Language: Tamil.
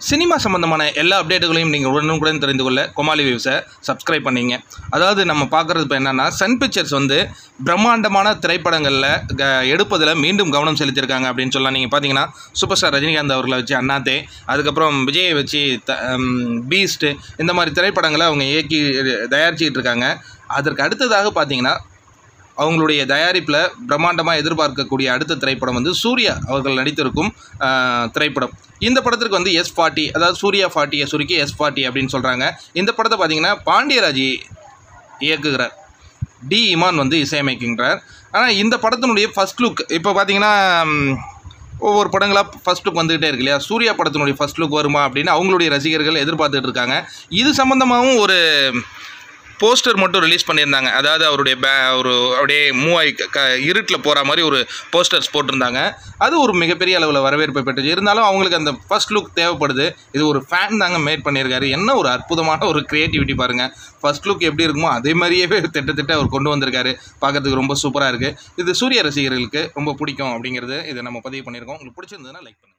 சினிமா சம்பந்தமான எல்லா அப்டேட்டுகளையும் நீங்கள் உடனுக்குடன் தெரிந்து கொள்ள கோமாளி வியூஸை சப்ஸ்கிரைப் பண்ணீங்க அதாவது நம்ம பார்க்குறது இப்போ என்னென்னா சன் பிக்சர்ஸ் வந்து பிரம்மாண்டமான திரைப்படங்களில் க- எடுப்பதில் மீண்டும் கவனம் செலுத்தியிருக்காங்க அப்படின்னு சொல்லலாம் நீங்கள் பார்த்தீங்கன்னா சூப்பர் ஸ்டார் ரஜினிகாந்த் அவர்களை வச்சு அண்ணாத்தே அதுக்கப்புறம் விஜயை வச்சு த பீஸ்ட்டு இந்த மாதிரி திரைப்படங்களை அவங்க இயக்கி தயாரிச்சிக்கிட்டு இருக்காங்க அதற்கு அடுத்ததாக பார்த்தீங்கன்னா அவங்களுடைய தயாரிப்பில் பிரம்மாண்டமாக எதிர்பார்க்கக்கூடிய அடுத்த திரைப்படம் வந்து சூர்யா அவர்கள் நடித்திருக்கும் ஆஹ், திரைப்படம் இந்த படத்திற்கு வந்து எஸ் ஃபார்ட்டி அதாவது சூர்யா ஃபார்ட்டியை சுருக்கி எஸ் ஃபார்ட்டி அப்படின்னு சொல்கிறாங்க இந்த படத்தை பார்த்தீங்கன்னா பாண்டியராஜ் இயக்குகிறார் டி இமான் வந்து இசையமைக்கின்றார் ஆனால் இந்த படத்தினுடைய ஃபர்ஸ்ட் லுக் இப்போ பார்த்தீங்கன்னா ம், ஒவ்வொரு படங்களாக ஃபர்ஸ்ட் லுக் வந்துகிட்டே இருக்கு இல்லையா சூர்யா படத்தினுடைய ஃபர்ஸ்ட் லுக் வருமா அப்படின்னு அவங்களுடைய ரசிகர்கள் எதிர்பார்த்துட்டு இருக்காங்க இது சம்மந்தமாகவும் ஒரு போஸ்டர் மட்டும் ரிலீஸ் பண்ணியிருந்தாங்க அதாவது அவருடைய பே ஒரு அப்படியே மூவ் ஆகி க- க இருட்டில் போகிற மாதிரி ஒரு போஸ்டர்ஸ் போட்டிருந்தாங்க அது ஒரு மிகப்பெரிய அளவில் வரவேற்பை பெற்றுச்சு இருந்தாலும் அவங்களுக்கு அந்த ஃபர்ஸ்ட் லுக் தேவைப்படுது இது ஒரு ஃபேன் தாங்க மேட் பண்ணியிருக்காரு என்ன ஒரு அற்புதமான ஒரு க்ரியேட்டிவிட்டி பாருங்கள் ஃபர்ஸ்ட் லுக் எப்படி இருக்குமோ அதே மாதிரியே திட்டத்திட்ட அவர் கொண்டு வந்திருக்காரு பார்க்கறதுக்கு ரொம்ப சூப்பராக இருக்குது இது சூர்யா ரசிகர்களுக்கு ரொம்ப பிடிக்கும் அப்படிங்கிறது இதை நம்ம பதிவு பண்ணியிருக்கோம் உங்களுக்கு பிடிச்சிருந்ததுன்னா லைக் பண்ணுங்கள்